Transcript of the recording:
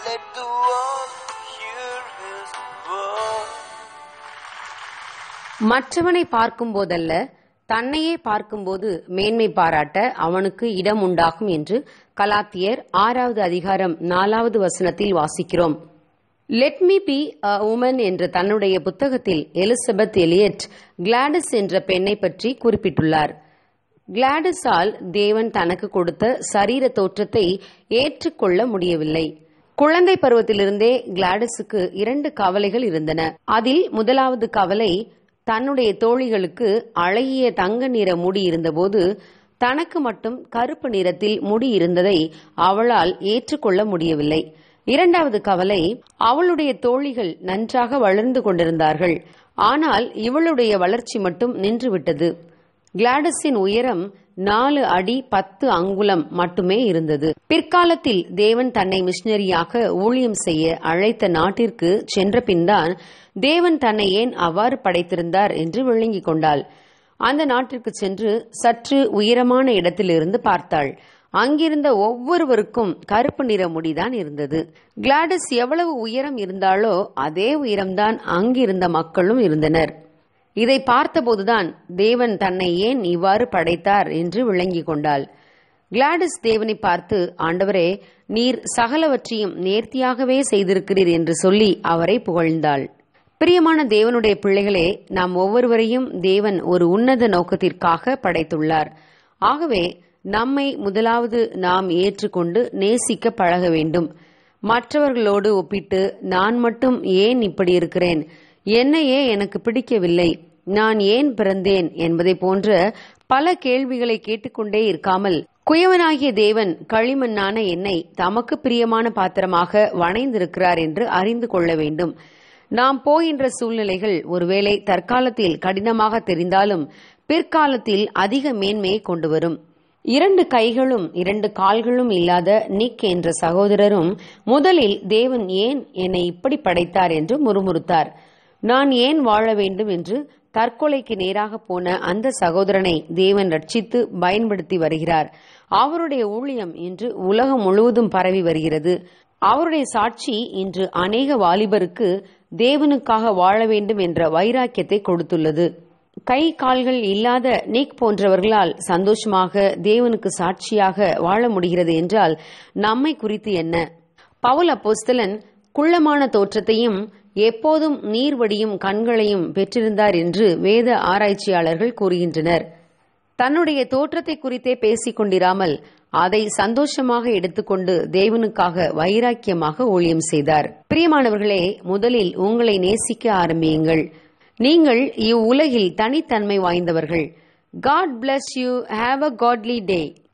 let the world hear his word. மற்றவனை பார்க்கும்போதல்ல தன்னையே பார்க்கும்போது மேன்மை பாராட்ட அவனுக்கு இடம் உண்டாகும் என்று கலாத்தியர் ஆறாவது அதிகாரம் நாலாவது வசனத்தில் வாசிக்கிறோம் let me be a woman என்ற தன்னுடைய புத்தகத்தில் எலிசபெத் எலியட் கிளாடிஸ் என்ற பெண்ணை பற்றி குறிப்பிட்டுள்ளார் கிளாடிஸால் தேவன் தனக்கு கொடுத்த சரீர தோற்றத்தை ஏற்றுக்கொள்ள முடியவில்லை குழந்தை பருவத்திலிருந்தே கிளாடிஸுக்கு இரண்டு கவலைகள் இருந்தன அதில் முதலாவது கவலை தன்னுடைய தோழிகளுக்கு அழகிய தங்க நிற முடி இருந்தபோது தனக்கு மட்டும் கருப்பு நிறத்தில் முடி இருந்ததை அவளால் ஏற்றுக்கொள்ள முடியவில்லை இரண்டாவது கவலை அவளுடைய தோழிகள் நன்றாக வளர்ந்து கொண்டிருந்தார்கள் ஆனால் இவளுடைய வளர்ச்சி மட்டும் நின்றுவிட்டது கிளாடஸின் உயரம் நாலு அடி பத்து அங்குலம் மட்டுமே இருந்தது பிற்காலத்தில் தேவன் தன்னை மிஷினரியாக ஊழியம் செய்ய அழைத்த நாட்டிற்கு சென்ற பின்தான் தேவன் தன்னை ஏன் அவ்வாறு படைத்திருந்தார் என்று விளங்கிக் கொண்டாள் அந்த நாட்டிற்கு சென்று சற்று உயரமான இடத்திலிருந்து பார்த்தாள் அங்கிருந்த ஒவ்வொருவருக்கும் கருப்பு நிற முடிதான் இருந்தது கிளாடஸ் எவ்வளவு உயரம் இருந்தாலோ அதே உயரம்தான் அங்கிருந்த மக்களும் இருந்தனர் இதை பார்த்தபோதுதான் தேவன் தன்னை ஏன் இவ்வாறு படைத்தார் என்று விளங்கிக் கொண்டாள் கிளாடிஸ் தேவனை பார்த்து ஆண்டவரே நீர் சகலவற்றையும் நேர்த்தியாகவே செய்திருக்கிறீர் என்று சொல்லி அவரை புகழ்ந்தாள் பிரியமான தேவனுடைய பிள்ளைகளே நாம் ஒவ்வொருவரையும் தேவன் ஒரு உன்னத நோக்கத்திற்காக படைத்துள்ளார் ஆகவே நம்மை முதலாவது நாம் ஏற்றுக்கொண்டு நேசிக்க பழக வேண்டும் மற்றவர்களோடு ஒப்பிட்டு நான் மட்டும் ஏன் இப்படி இருக்கிறேன் என்னையே எனக்கு பிடிக்கவில்லை நான் ஏன் பிறந்தேன் என்பதை போன்ற பல கேள்விகளை கேட்டுக்கொண்டே இருக்காமல் குயவனாகிய தேவன் களிமண்ணான என்னை தமக்கு பிரியமான பாத்திரமாக வணைந்திருக்கிறார் என்று அறிந்து கொள்ள வேண்டும் நாம் போகின்ற சூழ்நிலைகள் ஒருவேளை தற்காலத்தில் கடினமாக தெரிந்தாலும் பிற்காலத்தில் அதிக மேன்மையை கொண்டு வரும் இரண்டு கைகளும் இரண்டு கால்களும் இல்லாத நிக் என்ற சகோதரரும் முதலில் தேவன் ஏன் என்னை இப்படி படைத்தார் என்று முறுமுறுத்தார் நான் ஏன் வாழ வேண்டும் என்று தற்கொலைக்கு நேராக போன அந்த சகோதரனை தேவன் ரட்சித்து பயன்படுத்தி வருகிறார் அவருடைய ஊழியம் இன்று உலகம் முழுவதும் பரவி வருகிறது அவருடைய சாட்சி இன்று அநேக வாலிபருக்கு தேவனுக்காக வாழ வேண்டும் என்ற வைராக்கியத்தை கொடுத்துள்ளது கை கால்கள் இல்லாத நிக் போன்றவர்களால் சந்தோஷமாக தேவனுக்கு சாட்சியாக வாழ முடிகிறது என்றால் நம்மை குறித்து என்ன பவுல் அப்போஸ்தலன் குள்ளமான தோற்றத்தையும் எப்போதும் நீர் வடியும் கண்களையும் பெற்றிருந்தார் என்று வேத ஆராய்ச்சியாளர்கள் கூறுகின்றனர் தன்னுடைய தோற்றத்தை குறித்தே பேசிக் கொண்டிராமல் அதை சந்தோஷமாக எடுத்துக்கொண்டு தேவனுக்காக வைராக்கியமாக ஊழியம் செய்தார் பிரியமானவர்களே முதலில் உங்களை நேசிக்க ஆரம்பியுங்கள் நீங்கள் இவ்வுலகில் தனித்தன்மை வாய்ந்தவர்கள் God bless you have a godly day